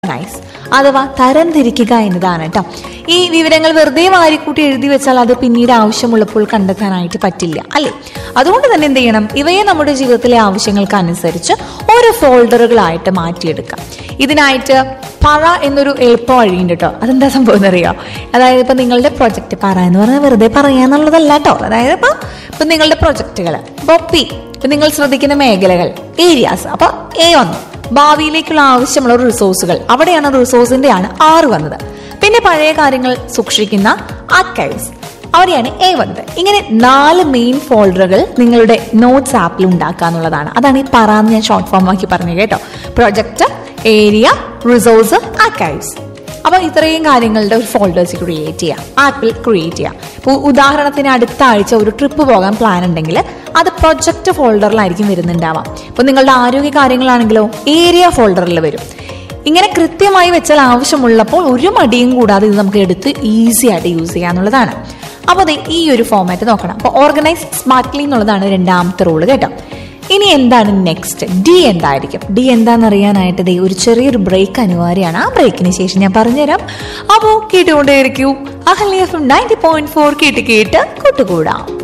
organise അഥവാ തരംതിരിക്കുക എന്നതാണ് കേട്ടോ ഈ വിവരങ്ങൾ വെറുതെ വാരിക്കൂട്ടി എഴുതി വെച്ചാൽ അത് പിന്നീട് ആവശ്യമുള്ളപ്പോൾ കണ്ടെത്താനായിട്ട് പറ്റില്ല അല്ലേ അതുകൊണ്ട് തന്നെ എന്ത് ചെയ്യണം ഇവയെ നമ്മുടെ ജീവിതത്തിലെ ആവശ്യങ്ങൾക്ക് അനുസരിച്ച് ഓരോ ഫോൾഡറുകളായിട്ട് മാറ്റിയെടുക്കാം ഇതിനായിട്ട് പറ എന്നൊരു എളുപ്പ വഴിയുണ്ട് കേട്ടോ അതെന്താ സംഭവം എന്നറിയോ അതായത് ഇപ്പൊ നിങ്ങളുടെ പ്രൊജക്ട് പറ എന്ന് പറഞ്ഞാൽ വെറുതെ പറയാന്നുള്ളതല്ല കേട്ടോ അതായത് ഇപ്പൊ ഇപ്പൊ നിങ്ങളുടെ പ്രൊജക്ടുകൾ ഇപ്പൊ പി ഇപ്പൊ നിങ്ങൾ ശ്രദ്ധിക്കുന്ന മേഖലകൾ ഏരിയാസ് അപ്പൊ എ വന്നു ഭാവിയിലേക്കുള്ള ആവശ്യമുള്ള റിസോഴ്സുകൾ അവിടെയാണ് റിസോഴ്സിന്റെയാണ് ആറ് വന്നത് പിന്നെ പഴയ കാര്യങ്ങൾ സൂക്ഷിക്കുന്ന ആർക്കൈവ്സ് അവിടെയാണ് എ വന്നത് ഇങ്ങനെ നാല് മെയിൻ ഫോൾഡറുകൾ നിങ്ങളുടെ നോട്ട്സ് ആപ്പിൽ ഉണ്ടാക്കുക എന്നുള്ളതാണ് അതാണ് ഈ പറയാന്ന് ഞാൻ ഷോർട്ട് ഫോം ആക്കി പറഞ്ഞു കേട്ടോ പ്രൊജക്ട് ഏരിയ റിസോഴ്സ് ആർക്കൈവ്സ് അപ്പൊ ഇത്രയും കാര്യങ്ങളുടെ ഒരു ഫോൾഡേഴ്സ് ക്രിയേറ്റ് ചെയ്യാം ആപ്പിൽ ക്രിയേറ്റ് ചെയ്യാം ഇപ്പോൾ ഉദാഹരണത്തിന് അടുത്ത ആഴ്ച ഒരു ട്രിപ്പ് പോകാൻ പ്ലാൻ ഉണ്ടെങ്കിൽ അത് പ്രൊജക്ട് ഫോൾഡറിലായിരിക്കും വരുന്നുണ്ടാവാം ഇപ്പൊ നിങ്ങളുടെ ആരോഗ്യ കാര്യങ്ങളാണെങ്കിലോ ഏരിയ ഫോൾഡറിൽ വരും ഇങ്ങനെ കൃത്യമായി വെച്ചാൽ ആവശ്യമുള്ളപ്പോൾ ഒരു മടിയും കൂടാതെ ഇത് നമുക്ക് എടുത്ത് ഈസി ആയിട്ട് യൂസ് ചെയ്യാന്നുള്ളതാണ് അപ്പോൾ അതെ ഈ ഒരു ഫോമാറ്റ് നോക്കണം അപ്പോൾ ഓർഗനൈസ് സ്മാർട്ട്ലി എന്നുള്ളതാണ് രണ്ടാമത്തെ റൂള് കേട്ടോ ഇനി എന്താണ് നെക്സ്റ്റ് ഡി എന്തായിരിക്കും ഡി എന്താണെന്ന് അറിയാനായിട്ട് ദേ ഒരു ചെറിയൊരു ബ്രേക്ക് അനിവാര്യമാണ് ആ ബ്രേക്കിന് ശേഷം ഞാൻ പറഞ്ഞുതരാം അപ്പോൾ കേട്ടുകൊണ്ടേയിരിക്കൂ Ahalya F ninety point four കേട്ട് കേട്ട് കൂട്ടുകൂടാം